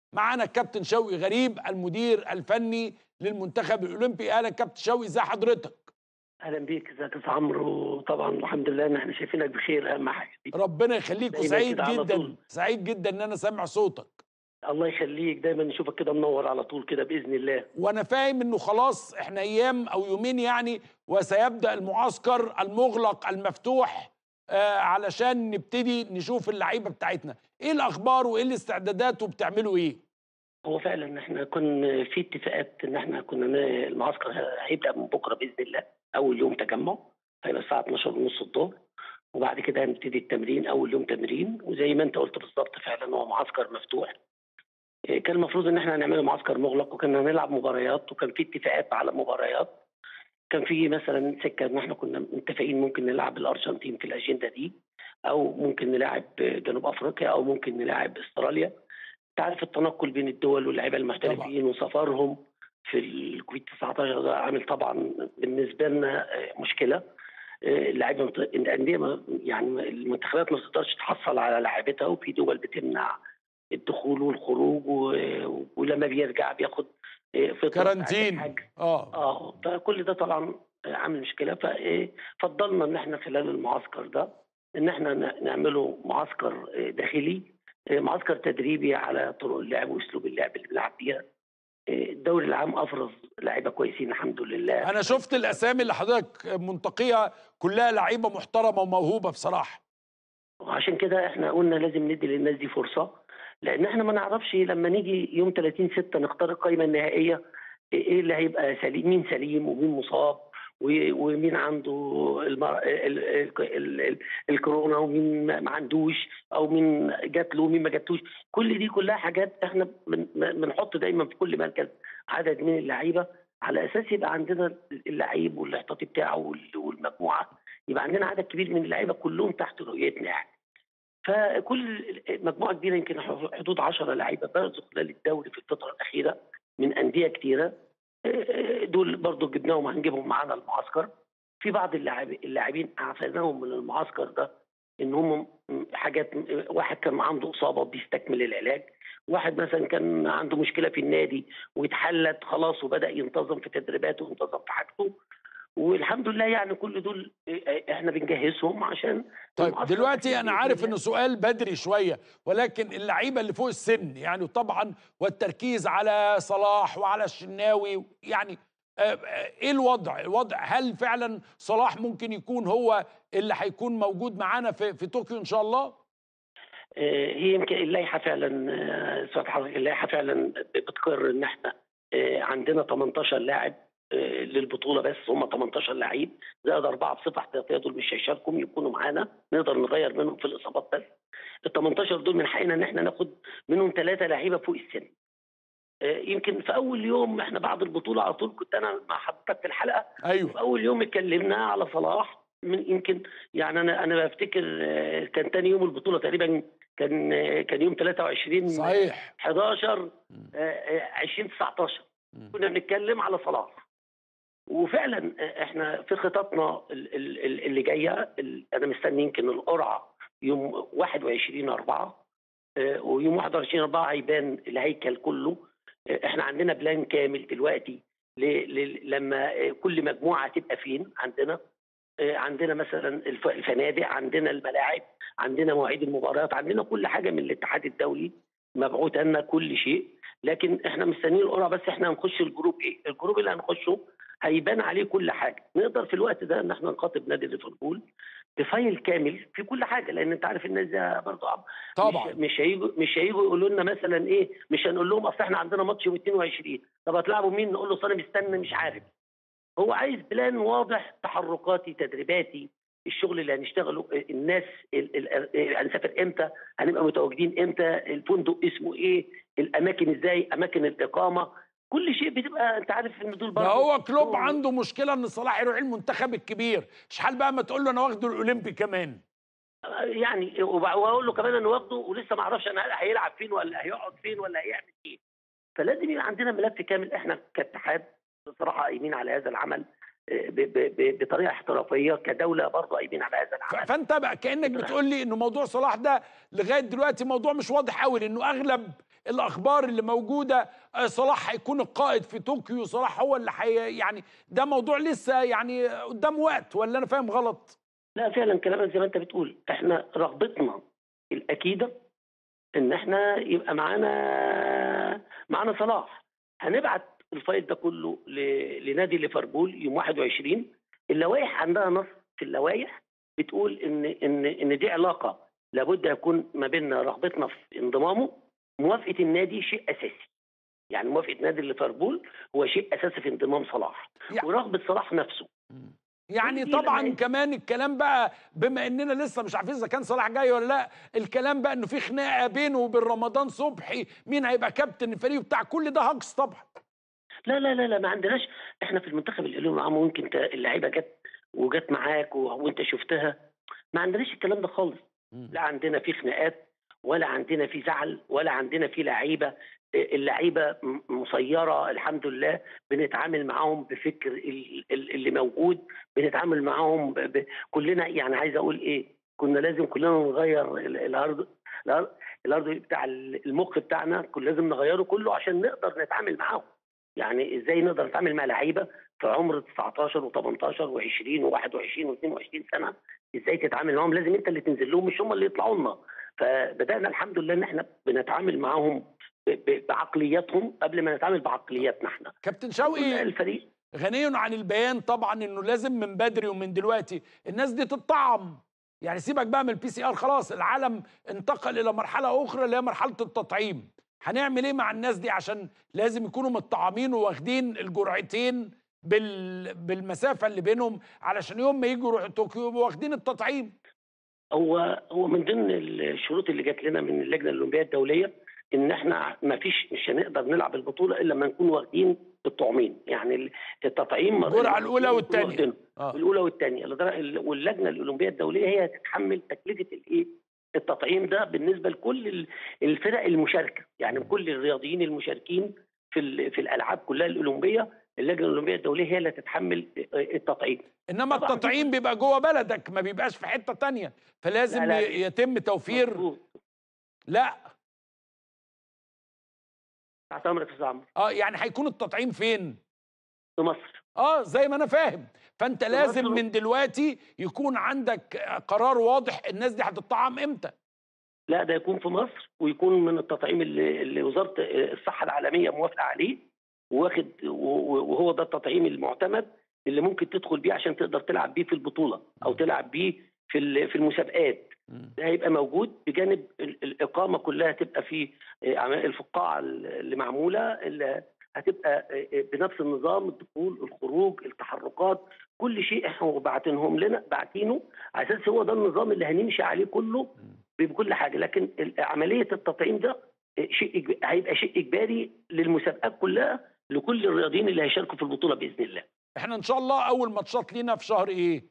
معانا الكابتن شوقي غريب المدير الفني للمنتخب الاولمبي اهلا كابتن شوقي ازي حضرتك اهلا بيك ازيك يا أستاذ عمرو طبعا الحمد لله ان احنا شايفينك بخير اهم حاجه دي ربنا يخليك دايماً وسعيد كده على جدا طول. سعيد جدا ان انا سامع صوتك الله يخليك دايما نشوفك كده منور على طول كده باذن الله وانا فاهم انه خلاص احنا ايام او يومين يعني وسيبدا المعسكر المغلق المفتوح آه علشان نبتدي نشوف اللعيبه بتاعتنا ايه الاخبار وايه الاستعدادات وبتعملوا ايه هو فعلا احنا كنا في اتفاقات ان احنا كنا ن- المعسكر هيبدا من بكره باذن الله اول يوم تجمع هيبقى الساعه 12 ونص الظهر وبعد كده هنبتدي التمرين اول يوم تمرين وزي ما انت قلت بالظبط فعلا هو معسكر مفتوح إيه، كان المفروض ان احنا هنعمله معسكر مغلق وكنا هنلعب مباريات وكان في اتفاقات على مباريات كان في مثلا سكه ان احنا كنا متفقين ممكن نلعب الارجنتين في الاجنده دي او ممكن نلعب جنوب افريقيا او ممكن نلعب استراليا انت عارف التنقل بين الدول واللعيبه المحترفين وسفرهم في الكوفيد 19 ده عامل طبعا بالنسبه لنا آه، مشكله آه، اللعيبه مت- الانديه ما- يعني المنتخبات ما بتقدرش تحصل على لاعيبتها وفي دول بتمنع الدخول والخروج و- ولما بيرجع بياخد آه، فتره كارانتين حاجة. اه اه فكل ده طبعا عامل مشكله ففضلنا ان احنا خلال المعسكر ده ان احنا ن- نعمله معسكر آه، داخلي آه، معسكر تدريبي على طرق اللعب واسلوب اللعب اللي بنلعب بيها آه، الدوري العام افرز لعيبه كويسين الحمد لله انا شفت الاسامي اللي حضرتك منتقيها كلها لعيبه محترمه وموهوبه بصراحه وعشان كده احنا قلنا لازم ندي للناس دي فرصه لان احنا ما نعرفش لما نيجي يوم 30 6 نختار القائمه النهائيه ايه اللي هيبقى سليم مين سليم ومين مصاب و- ومين عنده المر... ال... ال... ال... ال... الكورونا ومين ما ما عندوش او مين جات له ومين ما جاتوش كل دي كلها حاجات احنا بن- بنحط دايما في كل مركز عدد من اللعيبه على اساس يبقى عندنا اللعيب والاحتياطي بتاعه وال- والمجموعه يبقى عندنا عدد كبير من اللعيبه كلهم تحت رؤيتنا يعني فكل مجموعه كبيره يمكن حدود 10 لعيبه برزوا خلال الدوري في الفتره الاخيره من انديه كتيره دول برضو جبناهم هنجيبهم معانا المعسكر في بعض اللاعب- اللاعبين اعفيناهم من المعسكر ده ان هم حاجات واحد كان عنده اصابه بيستكمل العلاج واحد مثلا كان عنده مشكله في النادي واتحلت خلاص وبدا ينتظم في تدريباته وينتظم في حاجته والحمد لله يعني كل دول احنا بنجهزهم عشان طيب المعسكر دلوقتي الأخير انا بإذن عارف الله. انه سؤال بدري شويه ولكن اللعيبه اللي فوق السن يعني طبعا والتركيز على صلاح وعلى الشناوي يعني آه، آه، ايه الوضع الوضع هل فعلا صلاح ممكن يكون هو اللي هيكون موجود معانا في في طوكيو ان شاء الله آه، هي يمكن اللائحه فعلا آه، استاذ حضرتك اللائحه فعلا بتقر ان احنا آه، عندنا 18 لاعب آه، للبطوله بس هم 18 لعيب زائد اربعه بصفه احتياطيه دول مش هيشاركوا يكونوا معانا نقدر نغير منهم في الاصابات بس ال 18 دول من حقنا ان احنا ناخد منهم ثلاثه لعيبه فوق السن آه، يمكن في اول يوم احنا بعد البطوله على طول كنت انا مع حضرتك في الحلقه ايوه في اول يوم اتكلمنا على صلاح من يمكن يعني انا انا بفتكر آه، كان تاني يوم البطوله تقريبا كان آه، كان يوم 23 صحيح 11 آه، آه، 2019 مم. كنا بنتكلم على صلاح وفعلا آه، احنا في خططنا ال- ال- ال- اللي جايه ال- انا مستني يمكن القرعه يوم 21 4 ويوم 21 4 هيبان الهيكل كله آه، احنا عندنا بلان كامل دلوقتي ل- ل- لما آه، كل مجموعه تبقى فين عندنا آه، عندنا مثلا الف- الفنادق عندنا الملاعب عندنا مواعيد المباريات عندنا كل حاجه من الاتحاد الدولي مبعوث لنا كل شيء لكن احنا مستنيين القرعه بس احنا هنخش الجروب ايه الجروب اللي هنخشه هيبان عليه كل حاجه نقدر في الوقت ده ان احنا نخاطب نادي ليفربول بفايل كامل في كل حاجه لان انت عارف الناس ده برضه عم- طبعا مش, مش هيجوا مش هيجوا يقولوا لنا مثلا ايه مش هنقول لهم اصل احنا عندنا ماتش يوم 22 طب هتلعبوا مين نقول له أصل انا مستني مش عارف هو عايز بلان واضح تحركاتي تدريباتي الشغل اللي هنشتغله الناس ال- ال- ال- هنسافر امتى هنبقى متواجدين امتى الفندق اسمه ايه الاماكن ازاي اماكن الاقامه كل شيء بتبقى انت عارف ان دول ده برضه هو كلوب شغل. عنده مشكله ان صلاح يروح المنتخب الكبير شحال بقى ما تقول له انا واخده الاولمبي كمان يعني وب- واقول له كمان انا واخده ولسه ما اعرفش انا هيلعب فين ولا هيقعد فين ولا هيعمل ايه فلازم يبقى عندنا ملف كامل احنا كاتحاد بصراحه قايمين على هذا العمل آه، ب- ب- ب- بطريقه احترافيه كدوله برضه قايمين على هذا ف- العمل فانت بقى كانك بتقول لي انه موضوع صلاح ده لغايه دلوقتي موضوع مش واضح قوي لانه اغلب الاخبار اللي موجوده آه، صلاح هيكون القائد في طوكيو صلاح هو اللي حي يعني ده موضوع لسه يعني قدام وقت ولا انا فاهم غلط لا فعلا كلامك زي ما انت بتقول احنا رغبتنا الاكيده ان احنا يبقى معانا معانا صلاح هنبعت الفايل ده كله ل- لنادي ليفربول يوم 21 اللوائح عندها نص في اللوائح بتقول ان ان ان دي علاقه لابد يكون ما بيننا رغبتنا في انضمامه موافقه النادي شيء اساسي يعني موافقه نادي ليفربول هو شيء اساسي في انضمام صلاح يع- ورغبه صلاح نفسه يعني دي طبعا لما- كمان الكلام بقى بما اننا لسه مش عارفين اذا كان صلاح جاي ولا لا الكلام بقى انه في خناقه بينه وبين رمضان صبحي مين هيبقى كابتن الفريق بتاع كل ده هجص طبعا لا لا لا لا ما عندناش احنا في المنتخب الاولمبي عم ممكن انت اللعيبه جت وجت معاك و- وانت شفتها ما عندناش الكلام ده خالص لا عندنا في خناقات ولا عندنا في زعل ولا عندنا في لعيبه اللعيبه م- مسيره الحمد لله بنتعامل معاهم بفكر ال- ال- اللي موجود بنتعامل معاهم ب... ب... كلنا يعني عايز اقول ايه كنا لازم كلنا نغير ال- الارض الارض الارض بتاع المخ بتاعنا كنا لازم نغيره كله عشان نقدر نتعامل معاهم يعني ازاي نقدر نتعامل مع لعيبه في عمر 19 و18 و20 و21 و22 سنه ازاي تتعامل معاهم لازم انت اللي تنزل لهم مش هم اللي يطلعوا لنا فبدانا الحمد لله ان احنا بنتعامل معاهم ب- ب- بعقلياتهم قبل ما نتعامل بعقلياتنا احنا كابتن شوقي الفريق غني عن البيان طبعا انه لازم من بدري ومن دلوقتي الناس دي تتطعم يعني سيبك بقى من البي سي ار خلاص العالم انتقل الى مرحله اخرى اللي هي مرحله التطعيم هنعمل ايه مع الناس دي عشان لازم يكونوا متطعمين وواخدين الجرعتين بال... بالمسافه اللي بينهم علشان يوم ما يجوا يروحوا طوكيو يبقوا واخدين التطعيم هو هو من ضمن الشروط اللي جات لنا من اللجنه الاولمبيه الدوليه ان احنا ما فيش مش هنقدر نلعب البطوله الا لما نكون واخدين الطعمين يعني التطعيم الجرعة الأولى نكون والتانية. واخدينه. اه الاولى والثانيه واللجنه الاولمبيه الدوليه هي هتتحمل تكلفه الايه التطعيم ده بالنسبه لكل ال- الفرق المشاركه يعني كل الرياضيين المشاركين في ال- في الالعاب كلها الاولمبيه اللجنه الاولمبيه الدوليه هي اللي هتتحمل التطعيم انما طبعاً. التطعيم بيبقى جوه بلدك ما بيبقاش في حته تانية فلازم لا، لا. ي- يتم توفير مظبوط. لا تحت امرك يا أستاذ عمرو اه يعني هيكون التطعيم فين في مصر اه زي ما انا فاهم فانت في لازم مصر. من دلوقتي يكون عندك قرار واضح الناس دي هتطعم امتى لا ده يكون في مصر ويكون من التطعيم اللي, اللي وزاره الصحه العالميه موافقه عليه واخد و- وهو ده التطعيم المعتمد اللي ممكن تدخل بيه عشان تقدر تلعب بيه في البطوله او تلعب بيه في ال- في المسابقات ده هيبقى موجود بجانب ال- الاقامه كلها تبقى في آه، عمل- الفقاعه اللي معموله اللي هتبقى آه، آه، بنفس النظام الدخول الخروج التحركات كل شيء احنا باعتينهم لنا باعتينه على اساس هو ده النظام اللي هنمشي عليه كله بكل حاجه لكن ال- عمليه التطعيم ده آه، شيء إجب- هيبقى شيء اجباري للمسابقات كلها لكل الرياضيين اللي هيشاركوا في البطوله باذن الله. احنا ان شاء الله اول ماتشات لينا في شهر ايه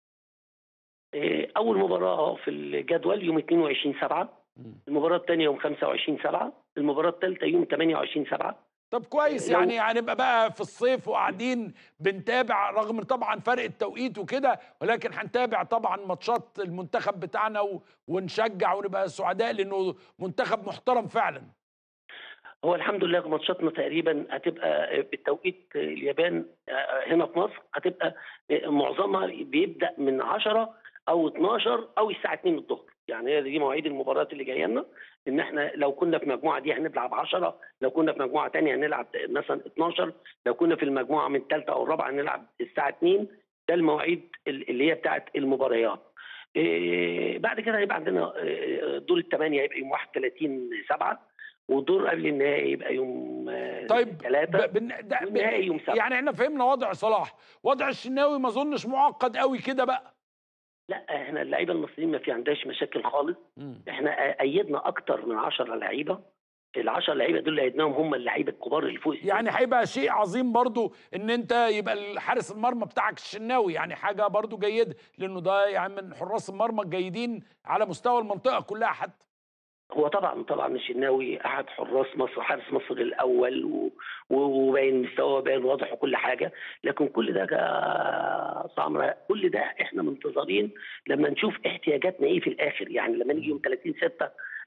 آه، اول مباراه في الجدول يوم 22 7 المباراه الثانيه يوم 25 7 المباراه الثالثه يوم 28 7 طب كويس لو- يعني هنبقى بقى في الصيف وقاعدين بنتابع رغم طبعا فرق التوقيت وكده ولكن هنتابع طبعا ماتشات المنتخب بتاعنا و... ونشجع ونبقى سعداء لانه منتخب محترم فعلا هو الحمد لله ماتشاتنا تقريبا هتبقى بالتوقيت اليابان هنا في مصر هتبقى معظمها بيبدا من 10 او 12 او الساعه 2 الظهر يعني هي دي مواعيد المباريات اللي جايه لنا ان احنا لو كنا في مجموعه دي هنلعب 10 لو كنا في مجموعه ثانيه هنلعب مثلا 12 لو كنا في المجموعه من الثالثه او الرابعه هنلعب الساعه 2 ده المواعيد اللي هي بتاعت المباريات إيه بعد كده هيبقى عندنا إيه، دور الثمانيه هيبقى يوم 31 7 والدور قبل النهائي يبقى يوم طيب ثلاثة ب... بن... ده... ب... والنهائي يوم سبعة يعني احنا فهمنا وضع صلاح وضع الشناوي ما اظنش معقد قوي كده بقى لا احنا اللعيبه المصريين ما في عندهاش مشاكل خالص مم. احنا ايدنا اكتر من 10 لعيبه ال 10 لعيبه دول اللي ايدناهم هم اللعيبه الكبار اللي فوق السن. يعني هيبقى شيء عظيم برضو ان انت يبقى حارس المرمى بتاعك الشناوي يعني حاجه برضو جيده لانه ده يعني من حراس المرمى الجيدين على مستوى المنطقه كلها حتى هو طبعا طبعا الشناوي احد حراس مصر حارس مصر الاول و- و- وباين مستوى باين واضح وكل حاجه لكن كل ده يا سمرة كل ده احنا منتظرين لما نشوف احتياجاتنا ايه في الاخر يعني لما نيجي يوم 30 6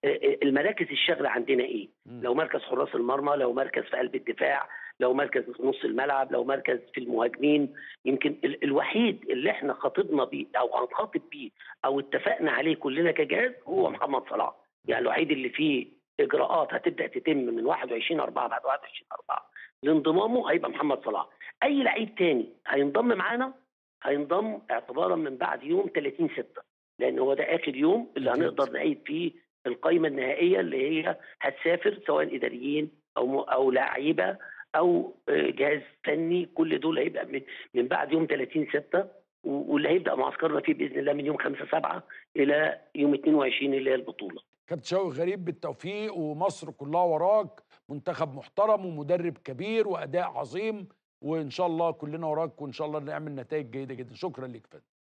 المراكز الشاغله عندنا ايه مم. لو مركز حراس المرمى لو مركز في قلب الدفاع لو مركز في نص الملعب لو مركز في المهاجمين يمكن ال- الوحيد اللي احنا خاطبنا بيه او هنخاطب بيه او اتفقنا عليه كلنا كجهاز هو محمد صلاح يعني الوحيد اللي فيه اجراءات هتبدا تتم من 21 4 بعد 21 4 لانضمامه هيبقى محمد صلاح اي لعيب تاني هينضم معانا هينضم اعتبارا من بعد يوم 30 6 لان هو ده اخر يوم اللي أكيد. هنقدر نعيد فيه القائمه النهائيه اللي هي هتسافر سواء اداريين او م- او لعيبه او آه، جهاز فني كل دول هيبقى من, من بعد يوم 30 6 واللي هيبدا معسكرنا فيه باذن الله من يوم 5 7 الى يوم 22 اللي هي البطوله كابتن شوقي غريب بالتوفيق ومصر كلها وراك منتخب محترم ومدرب كبير واداء عظيم وان شاء الله كلنا وراك وان شاء الله نعمل نتائج جيده جدا شكرا لك فندم